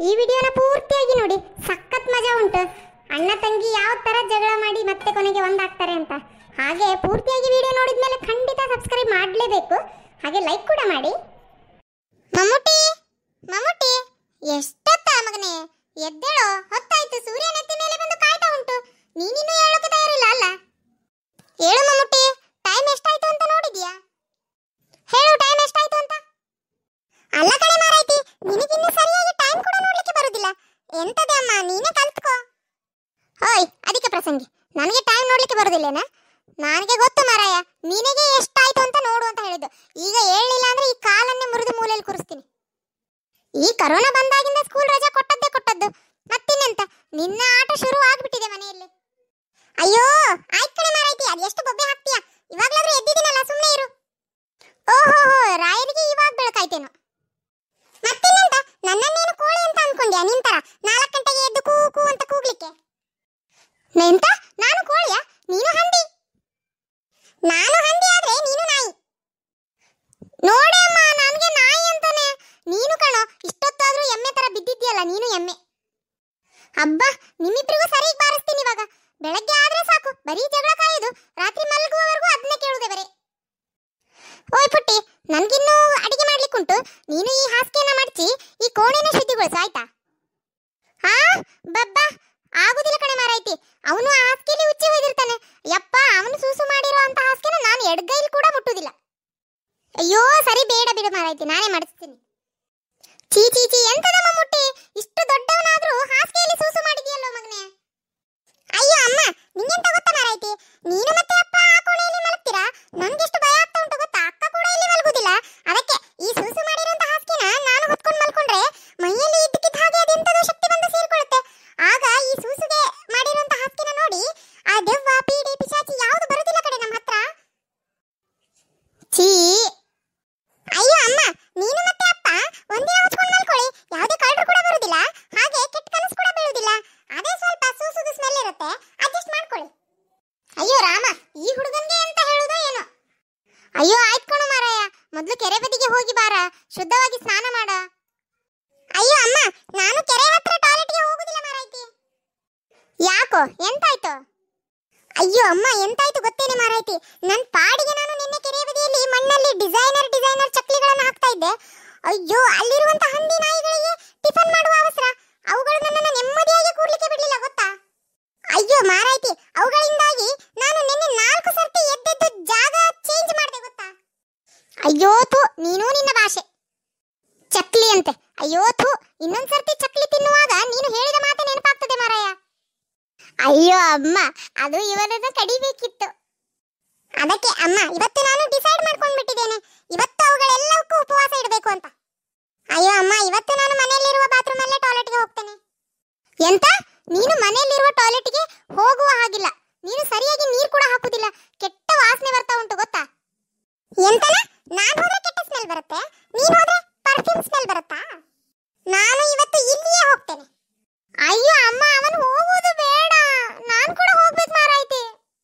ಈ ವಿಡಿಯೋನ ಪೂರ್ತಿಯಾಗಿ ನೋಡಿ ಸಖತ್ ಮಜಾ ಉಂಟು ಅಣ್ಣ ತಂಗಿ ಯಾವ ತರ ಜಗಳ ಮಾಡಿ ಮತ್ತೆ ಕೊನೆಗೆ ಒಂದಾಗ್ತಾರೆ ಅಂತ ಹಾಗೆ ಪೂರ್ತಿಯಾಗಿ ವಿಡಿಯೋ ನೋಡಿದ್ಮೇಲೆ ಖಂಡಿತ ಸಬ್ಸ್ಕ್ರೈಬ್ ಮಾಡಲೇಬೇಕು ಹಾಗೆ ಲೈಕ್ ಕೂಡ ಮಾಡಿ ಮಮ್ಮುಟಿ ಮಮ್ಮುಟಿ ಎಷ್ಟೊತ್ತ ಮಗನೇ ಎದ್ದೇಳೋ ಹೊತ್ತಾಯ್ತು ಸೂರ್ಯ ನೆತ್ತಿ ಮೇಲೆ ಬಂದು ಕಾಯ್ತಾ ಉಂಟು ನೀನಿನ್ನೂ ಹೇಳೋಕೆ ತಯಾರಿಲ್ಲ ಅಲ್ಲ ಹೇಳು ಮಮ್ಮುಟಿ ಟೈಮ್ ಎಷ್ಟಾಯ್ತು ಅಂತ ನೋಡಿದ್ಯಾ ಹೇಳು ಟೈಮ್ ಎಷ್ಟಾಯ್ತು ಅಂತ ಅಲ್ಲ ಕಣೆ ಮಾರಾಯ್ತಿ ನಿನಗಿನ್ನು ಸರಿಯಾಗಿ ಟೈಮ್ ಕೂಡ ನೋಡ್ಲಿಕ್ಕೆ ಬರುದಿಲ್ಲ ಎಂತದೆ ಅಮ್ಮ ನೀನೇ ಕಲ್ತ್ಕೋ ಹೋಯ್ ಅದಕ್ಕೆ ಪ್ರಸಂಗಿ ನನಗೆ ಟೈಮ್ ನೋಡ್ಲಿಕ್ಕೆ ಬರುದಿಲ್ಲೇನಾ ನನಗೆ ಗೊತ್ತು ಮಾರಾಯ ನಿನಗೆ ಎಷ್ಟಾಯ್ತು ಅಂತ ನೋಡು ಅಂತ ಹೇಳಿದ್ದು ಈಗ ಹೇಳಲಿಲ್ಲ ಅಂದ್ರೆ ಈ ಕಾಲನ್ನೇ ಮುರಿದು ಮೂಲೆಯಲ್ಲಿ ಕೂರಿಸ್ತೀನಿ ಈ ಕರೋನಾ ಬಂದಾಗಿಂದ ಸ್ಕೂಲ್ ರಜಾ ಕೊಟ್ಟದ್ದೇ ಕೊಟ್ಟದ್ದು ಮತ್ತಿನ್ನೆಂತ ನಿನ್ನ ಆಟ ಶುರು ಆಗ್ಬಿಟ್ಟಿದೆ ಮನೆಯಲ್ಲಿ ಅಯ್ಯೋ ಆಯ್ತು ಕಣೆ ಮಾರಾಯ್ತಿ ಅದು ಎಷ್ಟು ಬೊಬ್ಬೆ ಹಾಕ್ತೀಯಾ ಇವಾಗ್ಲಾದ್ರೂ ಎದ್ದಿದ್ದೀನಲ್ಲ ಸುಮ್ಮನೆ ಇರು ಓಹೋ ರಾಯರಿಗೆ ಇವಾಗ ಬೆಳಕಾಯ್ತೇನೋ ಮತ್ತಿನ್ನೆಂತ ನನ್ನನ್ನೇನು ಕೋಳಿ ಅಂತ ಅನ್ಕೊಂಡ್ಯಾ ನಿನ್ ತರ ನಾಲ್ಕು ಗಂಟೆಗೆ ಎದ್ದು ಕೂ ಕೂ ಅಂತ ಕೂಗ್ಲಿಕ್ಕೆ ಎಂತ ನಾನು ಕೋಳಿಯಾ ನೀನು ಹಂದಿ ನಾನು ಹಂದಿ ಆದ್ರೆ ನೀನು ನಾಯಿ ನೋಡೆ ಅಮ್ಮ ನನಗೆ ನಾಯಿ ಅಂತಾನೆ ನೀನು ಕಣೋ ಇಷ್ಟೊತ್ತಾದ್ರೂ ಎಮ್ಮೆ ತರ ಬಿದ್ದಿದ್ಯಲ್ಲ ನೀನು ಎಮ್ಮೆ ಹಬ್ಬ ನಿಮ್ಮಿಬ್ರಿಗೂ ಸರಿಯಾಗಿ ಬಾರಿಸ್ತೀನಿ ಇವಾಗ ಬೆಳಗ್ಗೆ ಆದ್ರೆ ಸಾಕು ಬರೀ ಜಗಳ ಕಾಯೋದು ರಾತ್ರಿ ಮಲಗುವವರೆಗೂ ಅದನ್ನೇ ಕೇಳುದೆ ಬರೀ ಓಯ್ ಪುಟ್ಟಿ ನನ್ಗಿನ್ನೂ ಅಡಿಗೆ ಮಾಡ್ಲಿಕ್ಕುಂಟು ನೀನು ಈ ಹಾಸಿಗೆನ ಮಡಚಿ ಈ ಕೋಣೆನ ಶುದ್ಧಿಗೊಳಿಸು ಆಯ್ತಾ ಹಾ ಬಬ್ಬ ಆಗುದಿಲ್ಲ ಕಣೆ ಮಾರಾಯ್ತಿ ಅವನು ಆ ಹಾಸಿಗೆಲಿ ಉಚ್ಚಿ ಹೋಗಿರ್ತಾನೆ ಯಪ್ಪ ಅವನು ಸೂಸು ಮಾಡಿರೋ ಅಂತ ಹಾಸಿಗೆನ ನಾನು ಎಡ್ಗೈಲಿ ಕೂಡ ಮುಟ್ಟುದಿಲ್ಲ ಅಯ್ಯೋ ಸರಿ ಬೇಡ ಬಿಡು ಮಾರಾಯ್ತಿ ನಾನೇ ಮಾಡಿಸ್ತೀನಿ ಚೀ ಚೀ ಚೀ ಎಂತದ ಮಮ್ಮುಟ್ಟಿ ಇಷ್ಟು ದೊಡ್ಡವನಾದ್ರೂ ಹಾಸಿಗೆಯಲ್ಲಿ ಸೂಸು ಮಾಡಿದ್ಯಲ್ಲೋ ಮಗನೇ ಅಯ್ಯೋ ಅಮ್ಮ ನಿಂಗೆಂತ ಗೊತ್ತಾ ಮಾರಾಯ್ತಿ ನೀನು ಮತ್ತೆ ಅಪ್ಪ ಆ ಕೋಣೆಯಲ್ಲಿ ಮಲಗ್ತೀರಾ ನನ್ಗೆಷ್ಟು ಭಯ ಆಗ್ತಾ ಉಂಟು ಗೊತ್ತಾ ಅಕ್ಕ ಕೂಡ ಇಲ್ಲಿ ಮಲಗುದಿಲ್ಲ ಅದಕ್ಕೆ ಈ ಸೂಸು ಮಾಡಿರೋಂತ ಹಾಸಿಗೆನ ನಾನು ಹೊತ್ಕೊಂಡು ಮಲ್ಕೊಂಡ್ರೆ ಮೈಯಲ್ಲಿ ಇದ್ದಕ್ಕಿದ್ದ ಹಾಗೆ ಅದೆಂತದೋ ಶಕ್ತಿ ಬಂದು ಸೇರ್ಕೊಳ್ಳುತ್ತೆ ಆಗ ಈ ಸೂಸುಗೆ ಮಾಡಿರೋಂತ ಹಾಸಿಗೆನ ನೋಡಿ ಆ ದೆವ್ವ ಪೀಡೆ ಪಿಶಾಚಿ ಯಾವುದು ಬರುದಿಲ್ಲ ಕಡೆ ನಮ್ಮ ಹತ್ರ ಛೀ ಅಯ್ಯೋ ಅಮ್ಮ ನೀನು ಮತ್ತೆ ಅಪ್ಪ ಒಂದೇ ಹೊಚ್ಕೊಂಡು ಮಲ್ಕೊಳ್ಳಿ ಯಾವುದೇ ಕಳ್ಳರು ಕೂಡ ಬರುದಿಲ್ಲ ಹಾಗೆ ಕೆಟ್ಟ ಕನಸು ಕೂಡ ಬೀಳುದಿಲ್ಲ ಅದೇ ಸ್ವಲ್ಪ ಸೂಸುದು ಸ್ಮೆಲ್ ಇರುತ್ತೆ ಅಡ್ಜಸ್ಟ್ ಮಾಡ್ಕೊಳ್ಳಿ ಅಯ್ಯೋ ರಾಮ ಈ ಹುಡುಗನ್ಗೆ ಎಂತ ಹೇಳುದೋ ಏನೋ ಅಯ್ಯೋ ಆಯ್ತು ಕಣು ಮಾರಾಯ ಮೊದ್ಲು ಕೆರೆ ಬದಿಗೆ ಹೋಗಿ ಬಾರ ಶುದ್ಧವಾಗಿ ಸ್ನಾನ ಮಾಡ ಅಯ್ಯೋ ಅಮ್ಮ ನಾನು ಕೆರೆ ಹತ್ರ ಟಾಯ್ಲೆಟ್ಗೆ ಹೋಗುದಿಲ್ಲ ಮಾರಾಯ್ತಿ ಯಾಕೋ ಎಂತಾಯ್ತು ಅಯ್ಯೋ ಅಮ್ಮ ಎಂತಾಯ್ತು ಗೊತ್ತೇನೆ ಮಾರಾಯ್ತಿ ನನ್ ಪಾಡಿಗೆ ನಾನು ನಿನ್ನೆ ಕೆರೆಯ ಬದಿಯಲ್ಲಿ ಮಣ್ಣಲ್ಲಿ ಡಿಸೈನರ್ ಡಿಸೈನರ್ ಚಕ್ಲಿಗಳನ್ನು ಹಾಕ್ತಾ ಇದ್ದೆ ಅಯ್ಯೋ ಅಲ್ಲಿರುವಂತ ಹಂದಿ ನಾಯಿಗಳಿಗೆ ಟಿಫನ್ ಮಾಡುವ ಅವಸರ ಅವುಗಳು ನನ್ನನ್ನು ನೆಮ್ಮದಿಯಾಗಿ ಕೂರ್ಲಿಕ್ಕೆ ಬಿಡ್ಲಿಲ್ಲ ಗೊತ್ತಾ ಅಯ್ಯೋ ಮಾರಾಯ್ತಿ ಅವುಗಳಿಂದಾಗಿ ನಾನು ನಿನ್ನೆ ನಾಲ್ಕು ಸರ್ತಿ ಎದ್ದೆದ್ದು ಜಾಗ ಚೇಂಜ್ ಮಾಡಿದೆ ಗೊತ್ತಾ ಅಯ್ಯೋ ಥೂ ನೀನು ನಿನ್ನ ಭಾಷೆ ಚಕ್ಲಿ ಅಂತೆ ಅಯ್ಯೋ ಥೂ ಇನ್ನೊಂದ್ ಸರ್ತಿ ಚಕ್ಲಿ ತಿನ್ನುವಾಗ ನೀನು ಹೇಳಿದ ಮಾತೆ ನೆನಪಾಗ್ತದೆ ಮಾರಾಯ ಅಯ್ಯೋ ಅಮ್ಮ ಅದು ಇವರನ್ನ ಕಡಿಬೇಕಿತ್ತು ಅದಕ್ಕೆ ಅಮ್ಮ ಇವತ್ತು ನಾನು ಡಿಸೈಡ್ ಮಾಡ್ಕೊಂಡು ಬಿಟ್ಟಿದ್ದೇನೆ ಇವತ್ತು ಅವುಗಳೆಲ್ಲವಕ್ಕೂ ಉಪವಾಸ ಇಡಬೇಕು ಅಂತ ಅಯ್ಯೋ ಅಮ್ಮ ಇವತ್ತು ನಾನು ಮನೆಯಲ್ಲಿರುವ ಬಾತ್ರೂಮ್ ಅಲ್ಲೇ ಟಾಯ್ಲೆಟ್ಗೆ ಹೋಗ್ತೇನೆ ಎಂತ ನೀನು ಮನೆಯಲ್ಲಿರುವ ಟಾಯ್ಲೆಟ್ಗೆ ಹೋಗುವ ಹಾಗಿಲ್ಲ ನೀನು ಸರಿಯಾಗಿ ನೀರು ಕೂಡ ಹಾಕುದಿಲ್ಲ ಕೆಟ್ಟ ವಾಸನೆ ಬರ್ತಾ ಉಂಟು ಗೊತ್ತಾ ಎಂತನ ನಾನು ಹೋದ್ರೆ ಕೆಟ್ಟ ಸ್ಮೆಲ್ ಬರುತ್ತೆ ನೀನು ಹೋದ್ರೆ ಪರ್ಫ್ಯೂಮ್ ಸ್ಮೆಲ್ ಬರುತ್ತಾ ನಾನು ಇವತ್ತು ಇಲ್ಲಿಯೇ ಹೋಗ್ತೇನೆ ಅಯ್ಯೋ ಅಮ್ಮ ಅವನು ಹೋಗುವುದು ಬೇಡ ನಾನು ಕೂಡ ಹೋಗ್ಬೇಕು ಮಾರಾಯ್ತಿ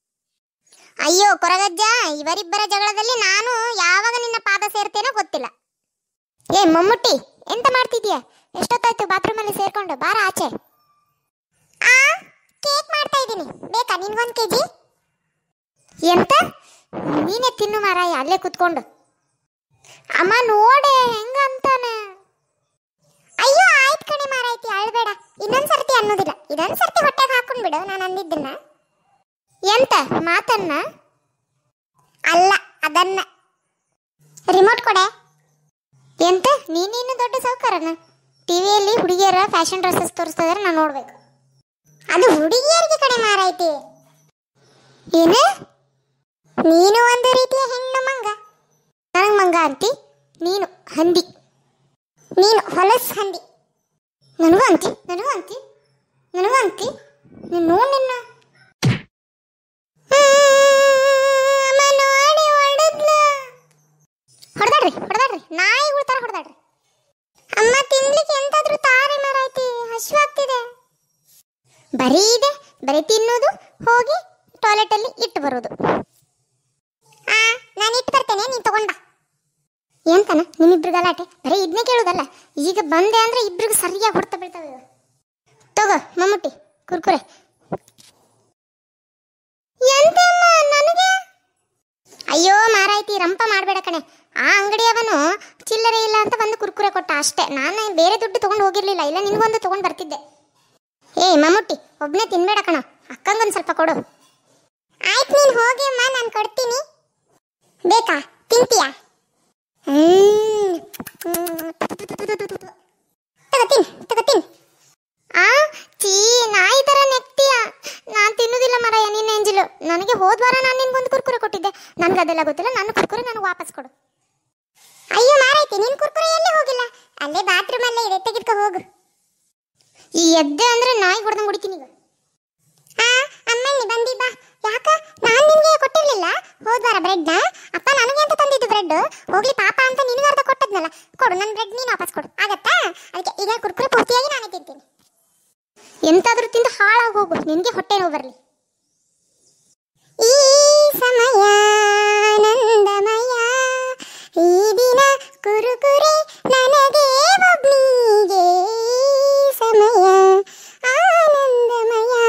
ಅಯ್ಯೋ ಕೊರಗಜ್ಜ ಇವರಿಬ್ಬರ ಜಗಳದಲ್ಲಿ ನಾನು ಯಾವಾಗ ನಿನ್ನ ಪಾದ ಸೇರ್ತೇನೋ ಗೊತ್ತಿಲ್ಲ ಏ ಮಮ್ಮುಟ್ಟಿ ಎಂತ ಮಾಡ್ತಿದ್ಯಾ ಎಷ್ಟೊತ್ತಾಯ್ತು ಬಾತ್ರೂಮ್ ಅಲ್ಲಿ ಸೇರ್ಕೊಂಡು ಬಾರ ಆಚೆ ಆ ಕೇಕ್ ಮಾಡ್ತಾ ಇದ್ದೀನಿ ಬೇಕಾ ನಿನ್ಗೊಂದು ಕೆಜಿ ಎಂತ ನೀನೇ ತಿನ್ನು ಮಾರಾಯ ಅಲ್ಲೇ ಕುತ್ಕೊಂಡು ಅಮ್ಮ ನೋಡೆ ಹೆಂಗಂತಾನೆ ಅಯ್ಯೋ ಆಯ್ತು ಕಣೆ ಮಾರಾಯ್ತಿ ಅಳ್ಬೇಡ ಇನ್ನೊಂದ್ ಸರ್ತಿ ಅನ್ನೋದಿಲ್ಲ ಇದೊಂದ್ ಸರ್ತಿ ಹೊಟ್ಟೆಗೆ ಹಾಕೊಂಡ್ ಬಿಡು ನಾನು ಅಂದಿದ್ದನ್ನ ಎಂತ ಮಾತನ್ನ ಅಲ್ಲ ಅದನ್ನ ರಿಮೋಟ್ ಕೊಡೆ ಎಂತ ನೀನಿನ್ನು ದೊಡ್ಡ ಸೌಕರ್ಯನ ಟಿವಿಯಲ್ಲಿ ಹುಡುಗಿಯರ ಫ್ಯಾಷನ್ ಡ್ರೆಸ್ಸಸ್ ತೋರಿಸ್ತಾ ಇದ್ರೆ ನಾನು ನೋಡ್ಬೇಕು ಅದು ಹುಡುಗಿಯರಿಗೆ ಕಡೆ ಮಾರಾಯ್ತಿ ಏನು ನೀನು ಒಂದು ರೀತಿಯ ಹೆಣ್ಣು ಮಂಗ ನನಗೆ ಮಂಗ ಅಂತಿ ನೀನು ಹಂದಿ ನೀನು ಹೊಲಸ್ ಹಂದಿ ನನಗೂ ಅಂತಿ ನನಗೂ ಅಂತಿ ನನಗೂ ಅಂತಿ ನೀನು ನೋಡ್ ನಿನ್ನ ಹೊಡೆದಾಡ್ರಿ ಹೊಡೆದಾಡ್ರಿ ನಾಯಿಗಳ ತರ ಹೊಡೆದಾಡ್ರಿ ಅಮ್ಮ ತಿನ್ಲಿಕ್ಕೆ ಎಂತಾದ್ರೂ ತಾರೆ ಮಾರಾಯ್ತಿ ಹಸಿವಾಗ್ತಿದೆ ಬರೀ ಇದೆ ಬರೀ ತಿನ್ನೋದು ಹೋಗಿ ಟಾಯ್ಲೆಟ್ ಅಲ್ಲಿ ಇಟ್ಟು ಬರೋದು ಆ ನಾನು ಇಟ್ಟು ಬರ್ತೇನೆ ನೀನ್ ತಗೊಂಡ ಎಂತ ಕಣ ನಿಮ್ಮಿಬ್ರು ಗಲಾಟೆ ಬರೀ ಇದನ್ನೇ ಕೇಳುದಲ್ಲ ಈಗ ಬಂದೆ ಅಂದ್ರೆ ಇಬ್ರಿಗೂ ಸರಿಯಾಗಿ ಹೊಡ್ತಾ ಬೀಳ್ತಾವೆ ಇವು. ತಗೋ ಮಮ್ಮುಟ್ಟಿ ಕುರ್ಕುರೆ ಎಂತಮ್ಮ ನನಗೆ ಅಯ್ಯೋ ಮಾರಾಯ್ತಿ ರಂಪ ಮಾಡಬೇಡ ಕಣೆ ಆ ಅಂಗಡಿಯವನು ಚಿಲ್ಲರೆ ಇಲ್ಲ ಅಂತ ಒಂದು ಕುರ್ಕುರೆ ಕೊಟ್ಟ ಅಷ್ಟೇ ನಾನು ಬೇರೆ ದುಡ್ಡು ತಗೊಂಡು ಹೋಗಿರ್ಲಿಲ್ಲ ಇಲ್ಲ ನಿನಗೊಂದು ತಗೊಂಡು ಬರ್ತಿದ್ದೆ ಏ ಮಮ್ಮುಟ್ಟಿ ಒಬ್ನೇ ತಿನ್ಬೇಡ ಕಣ ಅಕ್ಕಂಗೊಂದು ಸ್ವಲ್ಪ ಕೊಡು ಆಯ್ತು ನೀನು ಹೋಗಿ ಅಮ್ಮ ನಾನು ಕೊಡ್ತೀನಿ ಬೇಕಾ ತಿಂತೀಯಾ ಹ್ಮ್. ತಗೋ ತಿನ್ ತಗೋ ತಿನ್ ಆ ಚೀ ನಾಯಿ ತರ ನೆಕ್ತೀಯ ನಾನ್ ತಿನ್ನುದಿಲ್ಲ ಮರಯ್ಯ ನಿನ್ನ ಎಂಜಿಲು ನನಗೆ ಹೋದ್ವಾರ ನಾನು ನಿನ್ಗೊಂದು ಕುರ್ಕುರೆ ಕೊಟ್ಟಿದ್ದೆ ನನ್ಗೆ ಅದೆಲ್ಲ ಗೊತ್ತಿಲ್ಲ ನನ್ನ ಕುರ್ಕುರೆ ನನಗೆ ವಾಪಸ್ ಕೊಡು ಅಯ್ಯೋ ಮಾರೈತಿ ನಿನ್ ಕುರ್ಕುರೆ ಎಲ್ಲಿ ಹೋಗಿಲ್ಲ ಅಲ್ಲೇ ಬಾತ್ರೂಮ್ ಅಲ್ಲೇ ಇದೆ ತೆಗೆದ್ಕೊ ಹೋಗು ಈ ಎದ್ದೆ ಅಂದ್ರೆ ನಾಯಿ ಹೊಡೆದಂಗ್ ಹೊಡಿತೀನಿ ಈಗ ಆ ಅಮ್ಮಣ್ಣಿ ಬಂದಿ ಬಾ ಯಾಕ ನಾನ್ ನಿನ್ಗೆ ಕೊಟ್ಟಿರ್ಲಿಲ್ಲ ಹೋದ್ವಾರ ಬ್ರೆಡ್ನ ಅಪ್ಪ ನನಗೆ ಅಂತ ತಂದಿದ್ದು ಬ್ರೆಡ್ ಹೋಗ್ಲಿ ಪಾಪ ಅಂತ ನಿನಗೆ ಅರ್ಧ ಕೊಟ್ಟದ್ನಲ್ಲ ಕೊಡು ನನ್ನ ಬ್ರೆಡ್ ನೀನು ವಾಪಸ್ ಕೊಡು ಆಗತ್ತಾ ಅದಕ್ಕೆ ಈಗ ಕುರ್ಕುರೆ ಪೂರ್ತಿಯಾಗಿ ನಾನೇ ತಿಂತೀನಿ ಎಂತಾದ್ರೂ ತಿಂದು ಹಾಳಾಗಿ ಹೋಗು ನಿನಗೆ ಹೊಟ್ಟೆ ನೋವು ಬರಲಿ ಈ ಸಮಯ ಆನಂದಮಯ ಈ ದಿನ ಕುರುಕುರೆ ನನಗೆ ಒಬ್ನಿಗೆ ಈ ಸಮಯ ಆನಂದಮಯ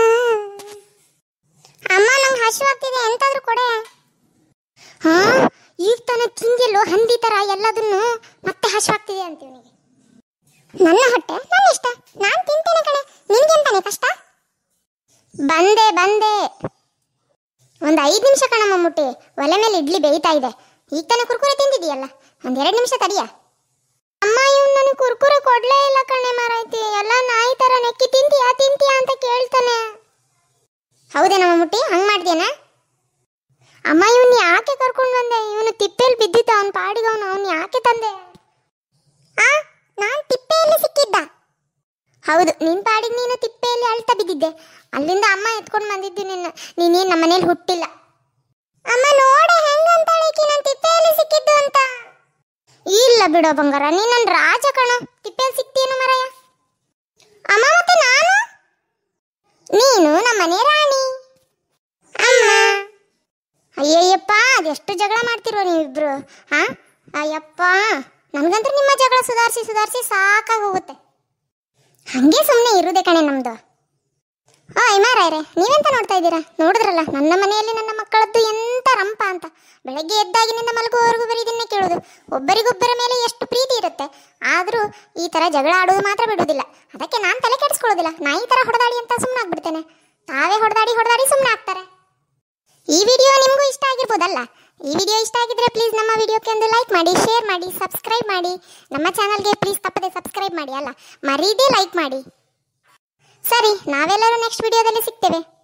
ಅಮ್ಮ ನಂಗೆ ಹಸಿವಾಗ್ತಿದೆ ಎಂತಾದ್ರೂ ಕೊಡೆ ಹಾ ಈಗ ತಾನೇ ತಿಂದಿಲ್ಲೋ ಹಂದಿ ತರ ಎಲ್ಲದನ್ನು ಮತ್ತೆ ಹಸಿವಾಗ್ತಿದೆ ಅಂತ ಇವನಿಗೆ ನನ್ನ ಹೊಟ್ಟೆ ನನ್ನ ಇಷ್ಟ ನಾನ್ ತಿಂತೇನೆ ಕಣೆ ನಿನ್ಗೆಂತಾನೆ ಕಷ್ಟ ಬಂದೆ ಬಂದೆ ಒಂದ್ ಐದ್ ನಿಮಿಷ ಕಣ ಮಮ್ಮುಟ್ಟಿ ಒಲೆ ಮೇಲೆ ಇಡ್ಲಿ ಬೇಯ್ತಾ ಇದೆ ಈಗ ತಾನೇ ಕುರ್ಕುರೆ ತಿಂದಿದೀಯಲ್ಲ ಒಂದ್ ಎರಡ್ ನಿಮಿಷ ತಡಿಯ ಅಮ್ಮ ಇವ್ನು ನನಗೆ ಕುರ್ಕುರೆ ಕೊಡ್ಲೇ ಇಲ್ಲ ಕಣೆ ಮಾರಾಯ್ತಿ ಎಲ್ಲ ನಾಯಿ ತರ ನೆಕ್ಕಿ ತಿಂತೀಯಾ ತಿಂತೀಯಾ ಅಂತ ಕೇಳ್ತಾನೆ ಹೌದೇನ ಮಮ್ಮುಟ್ಟಿ ಹಂಗ್ ಮಾಡ್ದೇನ ಅಮ್ಮ ಇವನ್ ಯಾಕೆ ಕರ್ಕೊಂಡ್ ಬಂದೆ ಇವನು ತಿಪ್ಪೆಲ್ ಬಿದ್ದಿದ್ದ ಅವನ್ ಪಾಡಿಗೆ ಅವನು ಅವ್ನು ಯಾಕೆ ತಂದೆ ಆ ನಾನ್ ತಿಪ್ಪೆಯಲ್ಲಿ ಸಿಕ್ಕಿದ್ದ ಹೌದು ನಿನ್ ಪಾಡಿಗೆ ನೀನು ತಿಪ್ಪೆಯಲ್ಲಿ ಅಳ್ತಾ ಬಿದ್ದಿದ್ದೆ ಅಲ್ಲಿಂದ ಅಮ್ಮ ಎತ್ಕೊಂಡು ಬಂದಿದ್ದು ನಿನ್ನ ನೀನೇನ್ ನಮ್ಮ ಮನೇಲಿ ಹುಟ್ಟಿಲ್ಲ ಅಮ್ಮ ನೋಡೆ ಹೆಂಗಂತಾಳೆ ಈಕಿ ನಾನ್ ತಿಪ್ಪೆಯಲ್ಲಿ ಸಿಕ್ಕಿದ್ದು ಅಂತ ಇಲ್ಲ ಬಿಡೋ ಬಂಗಾರ ನೀನ್ ನನ್ ರಾಜ ಕಣೋ ತಿಪ್ಪೆಯಲ್ಲಿ ಸಿಕ್ತೇನು ಮರಯ್ಯ ಅಮ್ಮ ಮತ್ತೆ ನಾನು ನೀನು ನಮ್ಮನೆ ರಾಣಿ ಅಮ್ಮ ಅಯ್ಯಯ್ಯಪ್ಪ ಅದೆಷ್ಟು ಜಗಳ ಮಾಡ್ತಿರೋ ನೀವಿಬ್ರು ಹಾ ಅಯ್ಯಪ್ಪ ನನ್ಗಂತೂ ನಿಮ್ಮ ಜಗಳ ಸುಧಾರಿಸಿ ಸುಧಾರಿಸಿ ಸಾಕಾಗಿ ಹೋಗುತ್ತೆ ಹಂಗೆ ಸುಮ್ಮನೆ ಇರುದೆ ಕಣೆ ನಮ್ದು ಆ ಇಮಾರಾಯ್ರೆ ನೀವೆಂತ ನೋಡ್ತಾ ಇದ್ದೀರಾ ನೋಡಿದ್ರಲ್ಲ ನನ್ನ ಮನೆಯಲ್ಲಿ ನನ್ನ ಮಕ್ಕಳದ್ದು ಎಂತ ರಂಪ ಅಂತ ಬೆಳಗ್ಗೆ ಎದ್ದಾಗಿನಿಂದ ಮಲಗುವವರೆಗೂ ಬರೀ ಇದನ್ನೇ ಕೇಳೋದು ಒಬ್ಬರಿಗೊಬ್ಬರ ಮೇಲೆ ಎಷ್ಟು ಪ್ರೀತಿ ಇರುತ್ತೆ ಆದರೂ ಈ ಥರ ಜಗಳ ಆಡೋದು ಮಾತ್ರ ಬಿಡುವುದಿಲ್ಲ ಅದಕ್ಕೆ ನಾನು ತಲೆ ಕೆಡಿಸ್ಕೊಳ್ಳೋದಿಲ್ಲ ನಾಯಿ ಥರ ಹೊಡೆದಾಡಿ ಅಂತ ಸುಮ್ಮನೆ ಆಗ್ಬಿಡ್ತೇನೆ ತಾವೇ ಹೊಡೆದಾಡಿ ಹೊಡೆದಾಡಿ ಸುಮ್ಮನೆ ಆಗ್ತಾರೆ ಈ ವಿಡಿಯೋ ನಿಮಗೂ ಇಷ್ಟ ಆಗಿರ್ಬೋದಲ್ಲ ಈ ವಿಡಿಯೋ ಇಷ್ಟ ಆಗಿದ್ರೆ ಪ್ಲೀಸ್ ನಮ್ಮ ವಿಡಿಯೋಕ್ಕೆ ಒಂದು ಲೈಕ್ ಮಾಡಿ ಶೇರ್ ಮಾಡಿ ಸಬ್ಸ್ಕ್ರೈಬ್ ಮಾಡಿ ನಮ್ಮ ಚಾನಲ್ಗೆ ಪ್ಲೀಸ್ ತಪ್ಪದೆ ಸಬ್ಸ್ಕ್ರೈಬ್ ಮಾಡಿ ಅಲ್ಲ ಮರೀದೇ ಲೈಕ್ ಮಾಡಿ ಸರಿ ನಾವೆಲ್ಲರೂ ನೆಕ್ಸ್ಟ್ ವಿಡಿಯೋದಲ್ಲಿ ಸಿಗ್ತೇವೆ